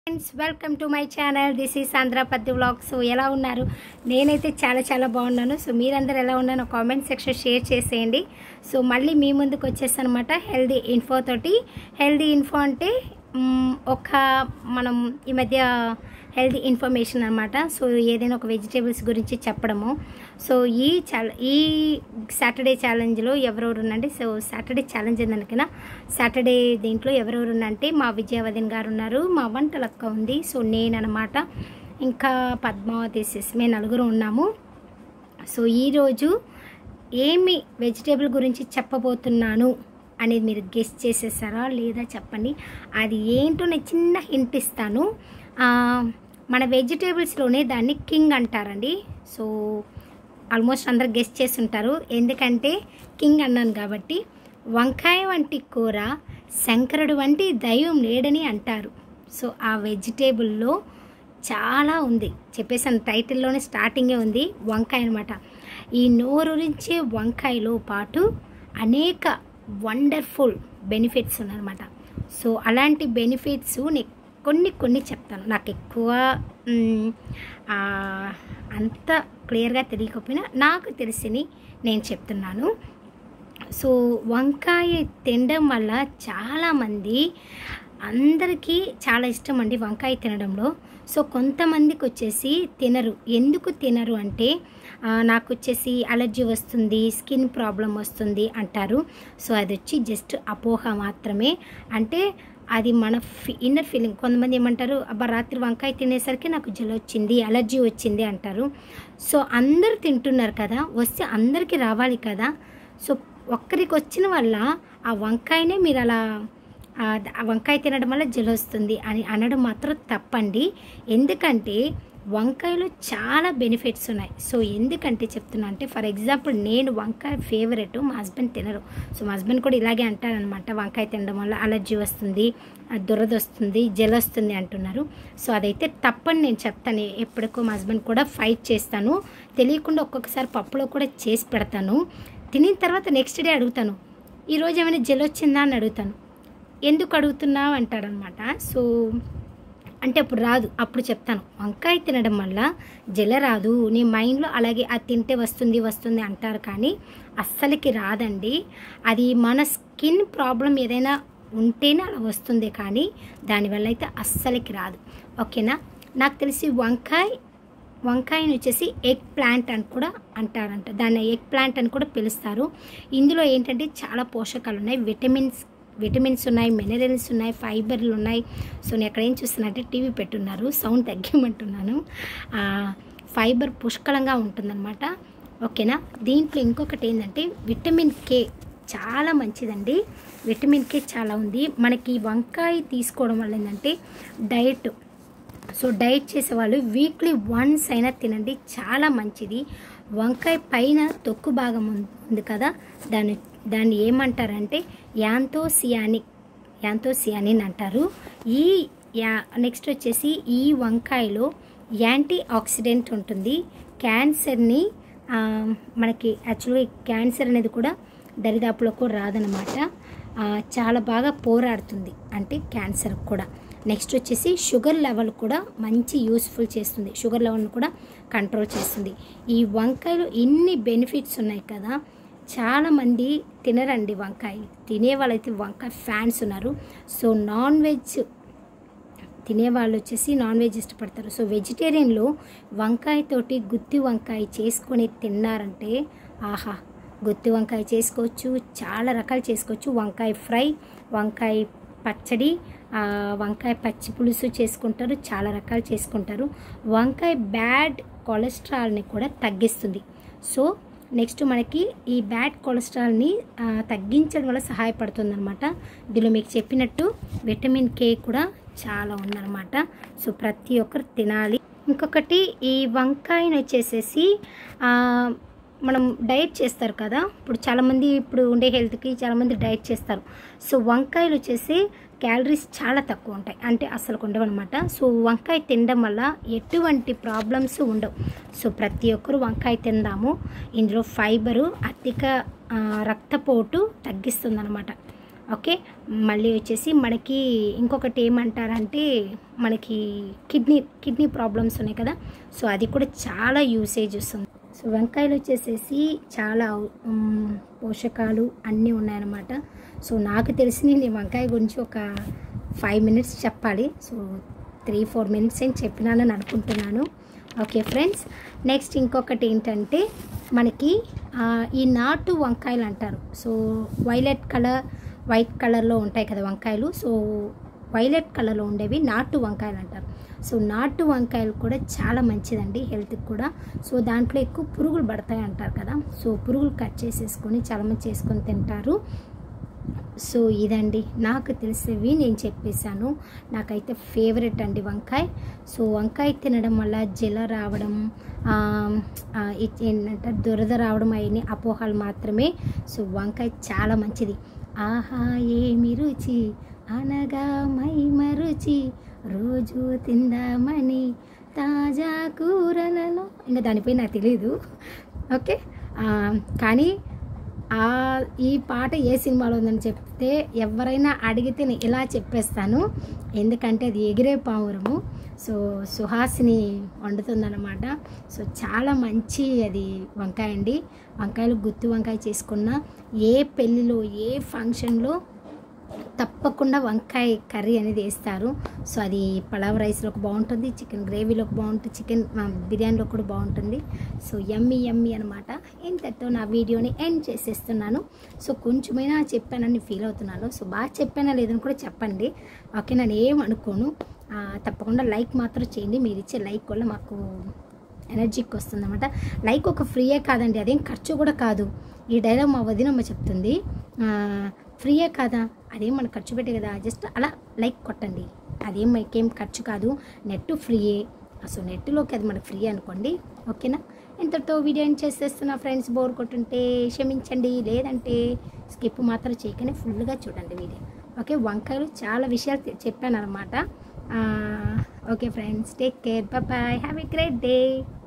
friends welcome to my channel this is Andhrapathi vlogs so ఎలా ఉన్నారు నేనైతే చాలా చాలా బాగున్నాను సో మీరందరూ ఎలా ఉన్నారో కామెంట్ సెక్షన్ షేర్ చేసేయండి సో మళ్ళీ మీ ముందుకు వచ్చేసాను అనమాట హెల్దీ ఇన్ఫో తోటి హెల్దీ ఇన్ఫో అంటే మ్, ఒక మనం ఈ మధ్య హెల్దీ ఇన్ఫర్మేషన్ అనమాట సో ఏదైనా ఒక వెజిటేబుల్స్ గురించి చెప్పడము సో ఈ ఛాల ఈ సాటర్డే ఛాలెంజ్లో ఎవరెవరు ఉన్నారంటే సో సాటర్డే ఛాలెంజ్ ఏందనుకున్నా సాటర్డే దీంట్లో ఎవరెవరు ఉన్నారంటే మా విజయవదన్ గారు ఉన్నారు మా వంటలక్క ఉంది సో నేను అనమాట ఇంకా పద్మావతి సిస్ మేము నలుగురు ఉన్నాము సో ఈరోజు ఏమి వెజిటేబుల్ గురించి చెప్పబోతున్నాను అనేది మీరు గెస్ట్ చేసేసారా లేదా చెప్పండి అది ఏంటో నేను చిన్న హింట్ ఇస్తాను ఆ, మన వెజిటేబుల్స్లోనే దాన్ని కింగ్ అంటారండి సో ఆల్మోస్ట్ అందరు గెస్ట్ చేస్తుంటారు ఎందుకంటే కింగ్ అన్నాను కాబట్టి వంకాయ వంటి కూర శంకరుడు వంటి దైవం లేడని అంటారు సో ఆ వెజిటేబుల్లో చాలా ఉంది చెప్పేసాను టైటిల్లోనే స్టార్టింగే ఉంది వంకాయ అనమాట ఈ నోరురించే వంకాయలో పాటు అనేక వండర్ఫుల్ బెనిఫిట్స్ ఉన్నాయన్నమాట సో అలాంటి బెనిఫిట్స్ నేను కొన్ని కొన్ని చెప్తాను నాకు ఎక్కువ మ్, ఆ, అంత క్లియర్గా తెలియకపోయినా నాకు తెలిసిని నేను చెప్తున్నాను సో వంకాయ తినడం వల్ల చాలామంది అందరికీ చాలా iష్టం అండి వంకాయ తినడంలో సో కొంతమందికి వచ్చేసి తినరు ఎందుకు తినరు అంటే ఆ, నాకు వచ్చేసి అలర్జీ వస్తుంది స్కిన్ ప్రాబ్లం వస్తుంది అంటారు సో అది వచ్చి జస్ట్ అపోహ మాత్రమే అంటే అది మన ఫీ ఇన్నర్ ఫీలింగ్ కొంతమంది ఏమంటారు అబ్బా రాత్రి వంకాయ తినేసరికి నాకు జల వచ్చింది అలర్జీ వచ్చింది అంటారు సో అందరు తింటున్నారు కదా వస్తే అందరికీ రావాలి కదా సో ఒక్కరికి వచ్చిన వల్ల ఆ వంకాయనే మీరు అలా ఆ ద- ఆ వంకాయ తినడం వల్ల జలు వస్తుంది అని అనడం మాత్రం తప్పండి ఎందుకంటే వంకాయలో చాలా బెనిఫిట్స్ ఉన్నాయి సో ఎందుకంటే చెప్తున్నా అంటే ఫర్ ఎగ్జాంపుల్ నేను వంకాయ ఫేవరెట్ మా హస్బెండ్ తినరు సో మా హస్బెండ్ కూడా ఇలాగే అంటారనమాట వంకాయ తినడం వల్ల అలర్జీ వస్తుంది ఆ దురద వస్తుంది జల వస్తుంది అంటున్నారు సో అదైతే తప్పని నేను చెప్తాను ఎప్పటికో మా హస్బెండ్ కూడా ఫైట్ చేస్తాను తెలియకుండా ఒక్కొక్కసారి పప్పులో కూడా చేసి పెడతాను తినిన తర్వాత నెక్స్ట్ డే అడుగుతాను ఈరోజు ఏమైనా జల వచ్చిందా అని అడుగుతాను ఎందుకు అడుగుతున్నావు అంటాడనమాట సో అంటే అప్పుడు రాదు అప్పుడు చెప్తాను వంకాయ తినడం వల్ల జల రాదు నీ మైండ్లో అలాగే అది తింటే వస్తుంది వస్తుంది అంటారు కానీ అస్సలకి రాదండి అది మన స్కిన్ ప్రాబ్లం ఏదైనా ఉంటేనే అలా వస్తుంది కానీ దానివల్ల అయితే అస్సలకి రాదు ఓకేనా నాకు తెలిసి వంకాయ వంకాయని వచ్చేసి ఎగ్ ప్లాంట్ అని కూడా అంటారంట దాన్ని ఎగ్ ప్లాంట్ అని కూడా పిలుస్తారు ఇందులో ఏంటంటే చాలా పోషకాలు ఉన్నాయి విటమిన్స్ విటమిన్స్ ఉన్నాయి మినరల్స్ ఉన్నాయి ఫైబర్లు ఉన్నాయి సో నేను ఎక్కడ ఏం చూస్తున్నట్టే టీవీ పెట్టున్నారు సౌండ్ తగ్గిమంటున్నాను ఆ, ఫైబర్ పుష్కలంగా ఉంటుందన్నమాట ఓకేనా దీంట్లో ఇంకొకటి ఏంటంటే విటమిన్ కే చాలా మంచిదండి విటమిన్ కే చాలా ఉంది మనకి వంకాయ తీసుకోవడం వల్ల ఏంటంటే డైట్ సో డైట్ చేసేవాళ్ళు వీక్లీ వన్స్ అయినా తినండి చాలా మంచిది వంకాయ పైన తొక్కు భాగం ఉం- ఉంది కదా దాన్ని దాన్ని ఏమంటారంటే యాంతోసియానిక్ యాంతోసియానిన్ అంటారు ఈ యా నెక్స్ట్ వచ్చేసి ఈ వంకాయలో యాంటీ ఆక్సిడెంట్ ఉంటుంది క్యాన్సర్ని ఆ, మనకి యాక్చువల్గా క్యాన్సర్ అనేది కూడా దరిదాపులో కూడా రాదనమాట ఆ, చాలా బాగా పోరాడుతుంది అంటే క్యాన్సర్ కూడా నెక్స్ట్ వచ్చేసి షుగర్ లెవెల్ కూడా మంచి యూస్ఫుల్ చేస్తుంది షుగర్ లెవెల్ని కూడా కంట్రోల్ చేస్తుంది ఈ వంకాయలో ఇన్ని బెనిఫిట్స్ ఉన్నాయి కదా చాలామంది తినరండి వంకాయ తినే వాళ్ళైతే వంకాయ ఫ్యాన్స్ ఉన్నారు సో నాన్ వెజ్ తినేవాళ్ళు వచ్చేసి నాన్ వెజ్ ఇష్టపడతారు సో వెజిటేరియన్లో వంకాయతోటి గుత్తి వంకాయ చేసుకొని తిన్నారంటే ఆహా గుత్తి వంకాయ చేసుకోవచ్చు చాలా రకాలు చేసుకోవచ్చు వంకాయ ఫ్రై వంకాయ పచ్చడి ఆ, వంకాయ పచ్చి పులుసు చేసుకుంటారు చాలా రకాలు చేసుకుంటారు వంకాయ బ్యాడ్ కొలెస్ట్రాల్ని కూడా తగ్గిస్తుంది సో నెక్స్ట్ మనకి ఈ బ్యాడ్ కొలెస్ట్రాల్ని ఆ, తగ్గించడం వల్ల సహాయపడుతుంది అనమాట దీనిలో మీకు చెప్పినట్టు విటమిన్ కే కూడా చాలా ఉందన్నమాట సో ప్రతి ఒక్కరు తినాలి ఇంకొకటి ఈ వంకాయని వచ్చేసేసి ఆ, మనం డైట్ చేస్తారు కదా ఇప్పుడు చాలామంది ఇప్పుడు ఉండే హెల్త్కి చాలామంది డైట్ చేస్తారు సో వంకాయలు వచ్చేసి క్యాలరీస్ చాలా తక్కువ ఉంటాయి అంటే అసలు ఉండవు అనమాట సో వంకాయ తినడం వల్ల ఎటువంటి ప్రాబ్లమ్స్ ఉండవు సో ప్రతి ఒక్కరు వంకాయ తిందాము ఇందులో ఫైబరు అధిక ఆ, రక్తపోటు తగ్గిస్తుంది అనమాట ఓకే మళ్ళీ వచ్చేసి మనకి ఇంకొకటి ఏమంటారంటే మనకి కిడ్నీ కిడ్నీ ప్రాబ్లమ్స్ ఉన్నాయి కదా సో అది కూడా చాలా యూసేజ్ వస్తుంది సో వంకాయలు వచ్చేసేసి చాలా ఉమ్, పోషకాలు అన్నీ ఉన్నాయన్నమాట సో నాకు తెలిసి నేను వంకాయ గురించి ఒక ఫైవ్ మినిట్స్ చెప్పాలి సో త్రీ ఫోర్ మినిట్స్ అని చెప్పినానని అనుకుంటున్నాను ఓకే ఫ్రెండ్స్ నెక్స్ట్ ఇంకొకటి ఏంటంటే మనకి ఆ, ఈ నాటు వంకాయలు అంటారు సో వైలెట్ కలర్ వైట్ కలర్లో ఉంటాయి కదా వంకాయలు సో వైలెట్ కలర్లో ఉండేవి నాటు వంకాయలు అంటారు సో నాటు వంకాయలు కూడా చాలా మంచిదండి హెల్త్కి కూడా సో దాంట్లో ఎక్కువ పురుగులు పడతాయి అంటారు కదా సో పురుగులు కట్ చేసేసుకొని చాలామంది చేసుకొని తింటారు సో ఇదండి నాకు తెలిసేవి నేను చెప్పేశాను నాకైతే ఫేవరెట్ అండి వంకాయ సో వంకాయ తినడం వల్ల జల రావడం ఆ, ఆ, ఇ- ఏంటంటే దురద రావడం అవన్నీ అపోహలు మాత్రమే సో వంకాయ చాలా మంచిది ఆహా ఏమి రుచి అనగా మైమ రుచి రోజు తిందామని తాజా కూరలలో ఇంకా దానిపై నాకు తెలియదు ఓకే ఆ, కానీ ఆ ఈ పాట ఏ సినిమాలో ఉందని చెప్తే ఎవరైనా అడిగితే నేను ఇలా చెప్పేస్తాను ఎందుకంటే అది ఎగిరే పావురము సో సుహాసిని వండుతుందన్నమాట సో చాలా మంచి అది వంకాయ అండి వంకాయలు గుత్తి వంకాయ చేసుకున్న ఏ పెళ్ళిలో ఏ ఫంక్షన్లో తప్పకుండా వంకాయ కర్రీ అనేది వేస్తారు సో అది పలావ్ రైస్లోకి బాగుంటుంది చికెన్ గ్రేవీలోకి బాగుంటుంది చికెన్ బిర్యానీలో కూడా బాగుంటుంది సో ఎమ్మి ఎమ్మి అనమాట ఇంతతో నా వీడియోని ఎండ్ చేసేస్తున్నాను సో కొంచెమైనా చెప్పానని ఫీల్ అవుతున్నాను సో బాగా చెప్పానా లేదని కూడా చెప్పండి ఓకే నేను ఏం అనుకోను ఆ, తప్పకుండా లైక్ మాత్రం చేయండి మీరు ఇచ్చే లైక్ వల్ల మాకు ఎనర్జీకి వస్తుంది అనమాట లైక్ ఒక ఫ్రీయే కాదండి అదేం ఖర్చు కూడా కాదు ఈ డైలాగ్ మా వదినమ్మ చెప్తుంది ఆ, ఫ్రీయే కాదా అదేం మనం ఖర్చు పెట్టే కదా జస్ట్ అలా లైక్ కొట్టండి అదేం మనకేం ఖర్చు కాదు నెట్ ఫ్రీయే సో నెట్లోకి అది మనకు ఫ్రీ అనుకోండి ఓకేనా ఇంతటితో వీడియో ఏం చేసేస్తున్నా ఫ్రెండ్స్ బోర్ కొట్టుంటే క్షమించండి లేదంటే స్కిప్ మాత్రం చేయకనే ఫుల్గా చూడండి వీడియో ఓకే వంకాయలు చాలా విషయాలు చె- చెప్పాను అనమాట okay friends take care bye have a great day